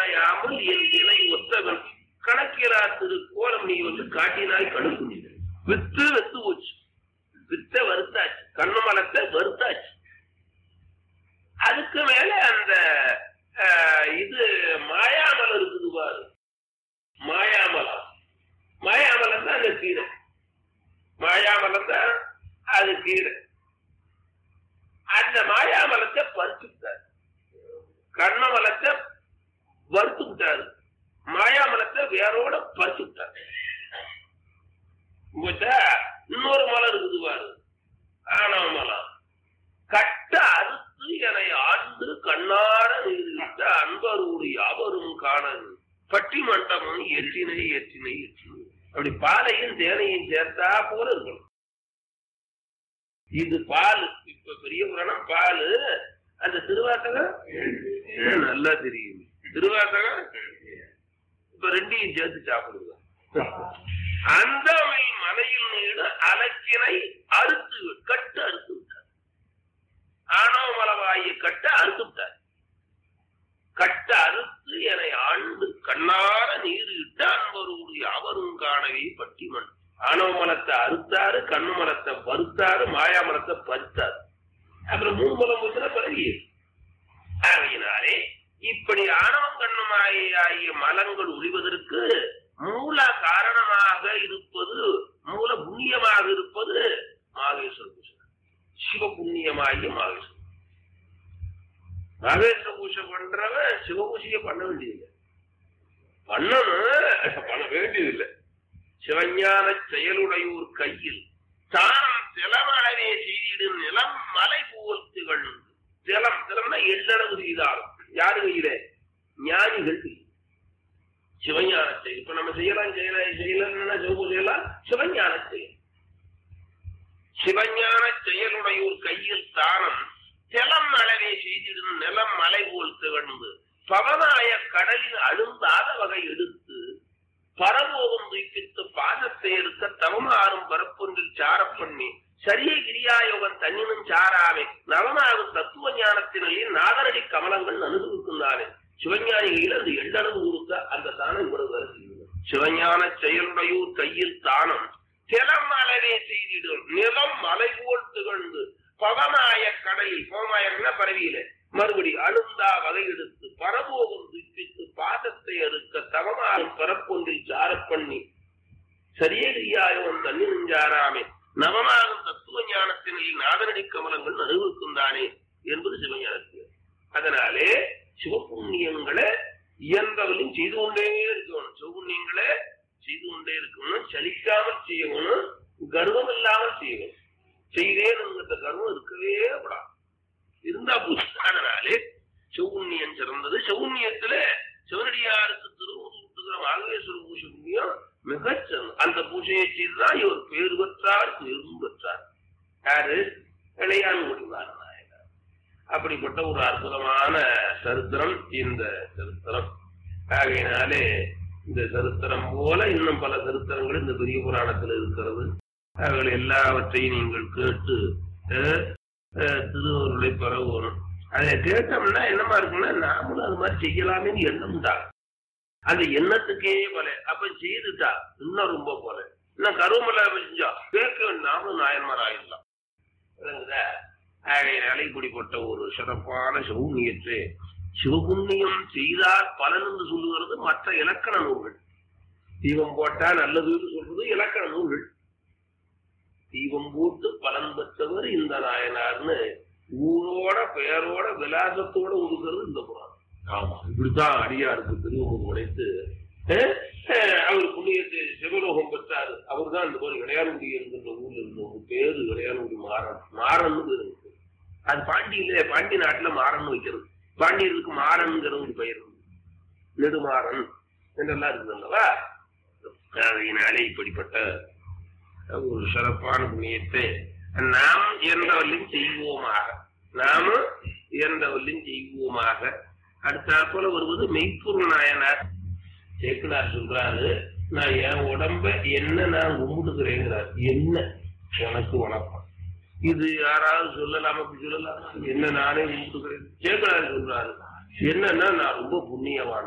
காயாமல் என் இணை ஒத்தவன் கணக்கிலா திரு கோலம் நீ வந்து காட்டினாய் கடுப்பு நீ வித்து வெத்து போச்சு வித்த வருத்தாச்சு கண்ணு மலத்தை வருத்தாச்சு அதுக்கு மேல அந்த ஆஹ், இது மாயாமலம் இருக்குது பாரு மாயாமலம் மாயாமலம் தான் அந்த கீரை மாயாமலம் தான் அது கீரை அந்த மாயாமலத்தை பறிச்சுட்டார் கண்ணமலத்தை வறுத்து விட்டாரு மாயாமலத்தை வேரோட பறிச்சு விட்டாரு போச்சா? இன்னொரு மலம் இருக்குது பாரு ஆணவ மலம் கட்ட அறுத்து என ஆண்டு கண்ணார நீர்விட்ட அன்பரோடு யாவரும் காண பட்டி மண்டபம் எட்டினை எட்டினை எட்டினை அப்படி பாலையும் தேனையும் சேர்த்தா போல இருக்கணும் இது பால் இப்ப பெரிய புராணம் பால் அந்த திருவாசகம் ஏ, நல்லா தெரியும் திருவாசகம் இப்ப ரெண்டையும் சேர்த்து சாப்பிடுங்க அந்த மலையில் நீடு அலக்கினை அறுத்து வி- கட்டு அறுத்து விட்டார் ஆணவ மலவாயை கட்ட அறுத்து விட்டார் கட்ட அறுத்து என ஆண்டு கண்ணார நீர் இட்டு அன்பரோடு அவரும் காணவே பட்டிமன் ஆணவ மலத்தை அறுத்தாரு கண்ணு மலத்தை வறுத்தாரு மாயா மலத்தை பறித்தாரு அப்புறம் மூணு மலம் போச்சுன்னா பிறகு ஆகையினாலே இப்படி ஆணவம் கண்ணுமாய் ஆகிய மலங்கள் ஒழிவதற்கு மூல காரணமாக இருப்பது மூல புண்ணியமாக இருப்பது மாகேஸ்வர பூஜை சிவ புண்ணியமாகிய மாகேஸ்வர மாகேஸ்வர பூஜை பண்றவன் சிவ பூஜையை பண்ண வேண்டியதில்லை பண்ணணும் பண்ண வேண்டியதில்லை சிவஞான செயலுடையோர் கையில் தானம் திலமளவே செய்திடும் நிலம் மலை போல் திகழ்ந்து திலம் திலம்னா எள்ளளவு செய்தாலும் யாரு கையில ஞானிகள் கையில். சிவஞான செயல் இப்ப நம்ம செய்யலாம் செய்யலாம் செய்யலாம் சிவபூ செய்யலாம் சிவஞான செயல் சிவஞான செயலுடையோர் கையில் தானம் திலம் அளவே செய்திடும் நிலம் மலை போல் திகழ்ந்து பவனாய கடலில் அழுந்தாத வகை எடுத்து பரலோகம் துய்ப்பித்து பாதத்தை எடுக்க தவமாறும் பரப்பொன்றில் சாரப் பண்ணி சரிய கிரியாயோகம் தன்னினும் சாராமே நவமாகும் தத்துவ ஞானத்தினிலே நாகரடி கமலங்கள் அனுபவிக்கின்றானே சிவஞானிகையில் அது எண்டளவு கொடுக்க அந்த தானம் இவ்வளவு வருகிறது சிவஞான செயலுடையோர் கையில் தானம் திலம் அளவே செய்திடும் நிலம் மலை போல் திகழ்ந்து பவமாய கடையில் பவமாயர்னா பரவியில மறுபடி அழுந்தா வகை எடுத்து பரபோகம் துப்பித்து பாதத்தை அறுக்க தவமாறும் பரப்பொன்றில் சாரப் பண்ணி சரியகிரியாயவன் தண்ணி நெஞ்சாராமே நவமாகும் தத்துவ ஞானத்தினில் நாதனடி கமலங்கள் அனுபவிக்கின்றானே என்பது சிவஞானத்தில் அதனாலே சிவபுண்ணியங்களை இயன்றவர்களும் செய்து கொண்டே இருக்கணும் சிவபுண்ணியங்களை செய்து கொண்டே இருக்கணும் சலிக்காமல் செய்யணும் கர்வம் இல்லாமல் செய்யணும் செய்தேன் கர்வம் இருக்கவே கூடாது இருந்தா போச்சு அதனாலே செவுண்ணியம் சிறந்தது செவுண்ணியத்துல சிவனடியாருக்கு திருவுரு விட்டுகிற மாகவேஸ்வர பூஜை புண்ணியம் மிகச்சிறந்த அந்த பூஜையை செய்துதான் இவர் பேர் பெற்றார் பேரும் பெற்றார் யாரு இளையான் முடிவார் நாயகர் அப்படிப்பட்ட ஒரு அற்புதமான சரித்திரம் இந்த சரித்திரம் ஆகையினாலே இந்த சரித்திரம் போல இன்னும் பல சரித்திரங்கள் இந்த பெரிய புராணத்தில் இருக்கிறது அவைகள் எல்லாவற்றையும் நீங்கள் கேட்டு அஹ், அஹ், திருவருளை பரவணும் அதை கேட்டோம்னா என்னமா இருக்கும்னா நாமளும் அது மாதிரி செய்யலாமேன்னு எண்ணம் தான் அந்த எண்ணத்துக்கே போல அப்ப செய்துட்டா இன்னும் ரொம்ப போல இன்னும் கருவமலை செஞ்சா கேட்க நாமளும் நாயன்மார் ஆயிடலாம் விளங்குதா ஆகையினால இப்படிப்பட்ட ஒரு சிறப்பான சிவபுண்ணியத்தை சிவபுண்ணியம் செய்தால் பலன் என்று சொல்லுகிறது மற்ற இலக்கண நூல்கள் தீபம் போட்டா நல்லதுன்னு சொல்றது இலக்கண நூல்கள் தீபம் போட்டு பலன் பெற்றவர் இந்த நாயனார்னு ஊரோட பெயரோட விலாசத்தோட ஒதுக்குறது இந்த புராணம் ஆமா இப்படித்தான் அடியாருக்கு திருவமுது உடைத்து அஹ், அஹ், அவர் புண்ணியத்தை சிவலோகம் பெற்றாரு அவர் தான் இந்த போல இளையான்குடி என்கின்ற ஊர்ல இருந்தவங்க பேரு இளையான்குடி மாறன் மாறன் பேரு இருக்கு. அது பாண்டியில பாண்டி நாட்டுல மாறன் வைக்கிறது பாண்டியருக்கு மாறன்கிற ஒரு பெயர் உண்டு. நெடுமாறன் என்றெல்லாம் இருக்குது அல்லவா அதனாலே இப்படிப்பட்ட ஒரு சிறப்பான புண்ணியத்தை நாம் இயன்றவர்களையும் செய்வோமாக நாம இயன்றவர்களையும் செய்வோமாக அடுத்தாற்போல வருவது மெய்ப்பொருள் நாயனார் சேக்கனார் சொல்றாரு நான் என் உடம்ப என்ன நான் கும்பிட்டுக்கிறேங்கிறார் என்ன எனக்கு வணக்கம் இது யாராவது சொல்லலாம் அப்படி சொல்லலாம் என்ன நானே கும்பிட்டுக்கிறேன் சேக்கனார் சொல்றாரு என்னன்னா நான் ரொம்ப புண்ணியவான்